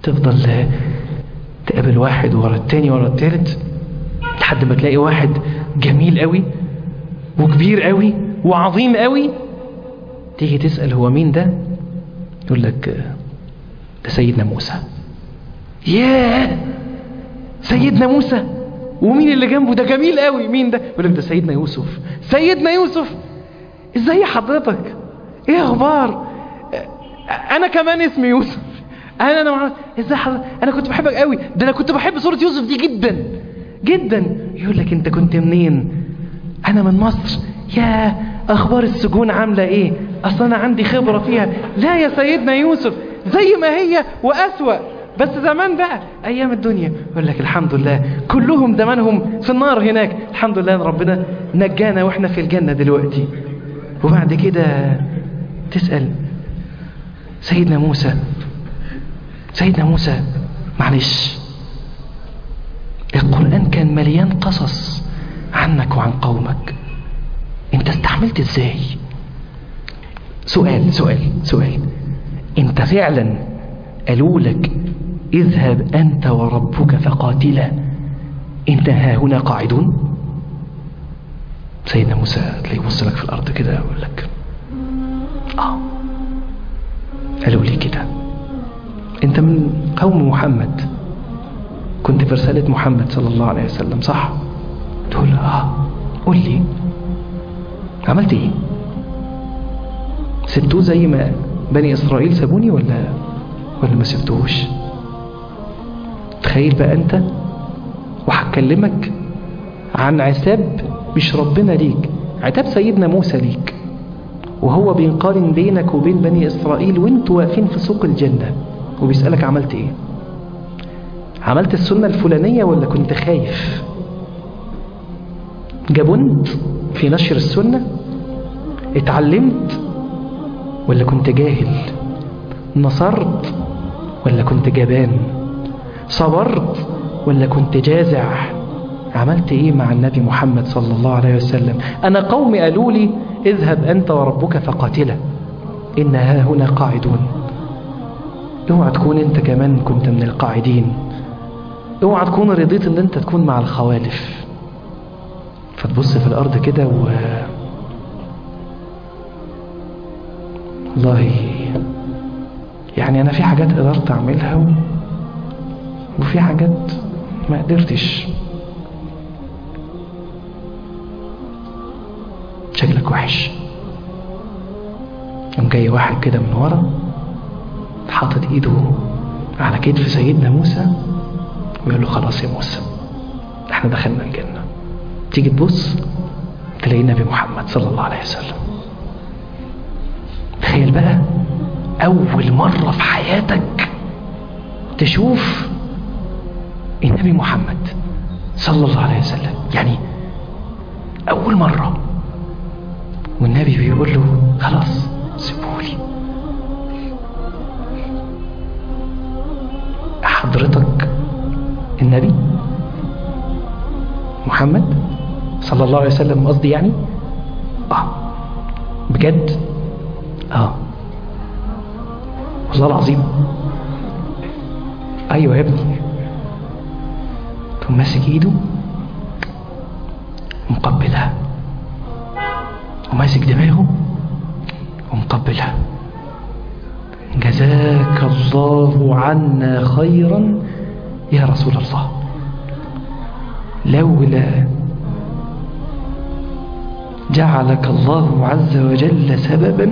تفضل تقابل واحد ورا التاني ورا التالت لحد ما تلاقي واحد جميل قوي وكبير قوي وعظيم قوي تيجي تسأل هو مين ده يقول لك ده سيدنا موسى ياه سيدنا موسى ومين اللي جنبه ده جميل قوي مين ده يقول لك ده سيدنا يوسف سيدنا يوسف ازاي حضرتك ايه اخبار انا كمان اسمي يوسف انا انا مع... ازاي حضرتك انا كنت بحبك قوي ده انا كنت بحب صورة يوسف دي جدا جدا يقول لك انت كنت منين انا من مصر يا اخبار السجون عاملة ايه اصلا انا عندي خبرة فيها لا يا سيدنا يوسف زي ما هي واسوأ بس زمان بقى ايام الدنيا يقول لك الحمد لله كلهم زمانهم في النار هناك الحمد لله ان ربنا نجانا واحنا في الجنة دلوقتي وبعد كده تسأل سيدنا موسى سيدنا موسى معلش القرآن كان مليان قصص عنك وعن قومك انت استحملت ازاي سؤال سؤال سؤال انت فعلا قالوا لك اذهب انت وربك فقاتلا انت ها هنا قاعدون سيدنا موسى تلاقيه يبص لك في الارض كده ويقول لك اه قالوا لي كده انت من قوم محمد كنت في رسالة محمد صلى الله عليه وسلم صح تقول اه قول لي عملت ايه سبتوه زي ما بني اسرائيل سابوني ولا ولا ما سبتوهوش تخيل بقى انت وهكلمك عن عتاب مش ربنا ليك عتاب سيدنا موسى ليك وهو بينقارن بينك وبين بني اسرائيل وانتوا واقفين في سوق الجنة وبيسألك عملت ايه عملت السنة الفلانية ولا كنت خايف جبنت في نشر السنة اتعلمت ولا كنت جاهل نصرت ولا كنت جبان صبرت ولا كنت جازع عملت ايه مع النبي محمد صلى الله عليه وسلم انا قومي قالوا لي اذهب انت وربك فقاتلا ان ها هنا قاعدون اوعى تكون انت كمان كنت من القاعدين اوعى تكون رضيت ان انت تكون مع الخوالف فتبص في الارض كده و والله يعني انا في حاجات قدرت اعملها و... وفي حاجات ما قدرتش شكلك وحش يوم جاي واحد كده من ورا حاطط ايده على كتف سيدنا موسى ويقول له خلاص يا موسى احنا دخلنا الجنة تيجي تبص تلاقي النبي محمد صلى الله عليه وسلم تخيل بقى أول مرة في حياتك تشوف النبي محمد صلى الله عليه وسلم يعني أول مرة والنبي بيقول له خلاص سيبولي حضرتك النبي محمد صلى الله عليه وسلم قصدي يعني اه بجد اه والله العظيم ايوه يا ابني تقوم ماسك ايده ومقبلها وماسك دماغه ومقبلها جزاك الله عنا خيرا يا رسول الله لولا جعلك الله عز وجل سببا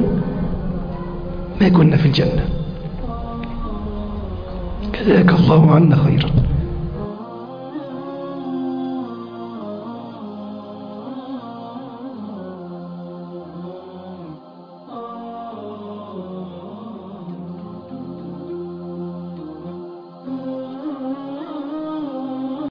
ما كنا في الجنة جزاك الله عنا خيرا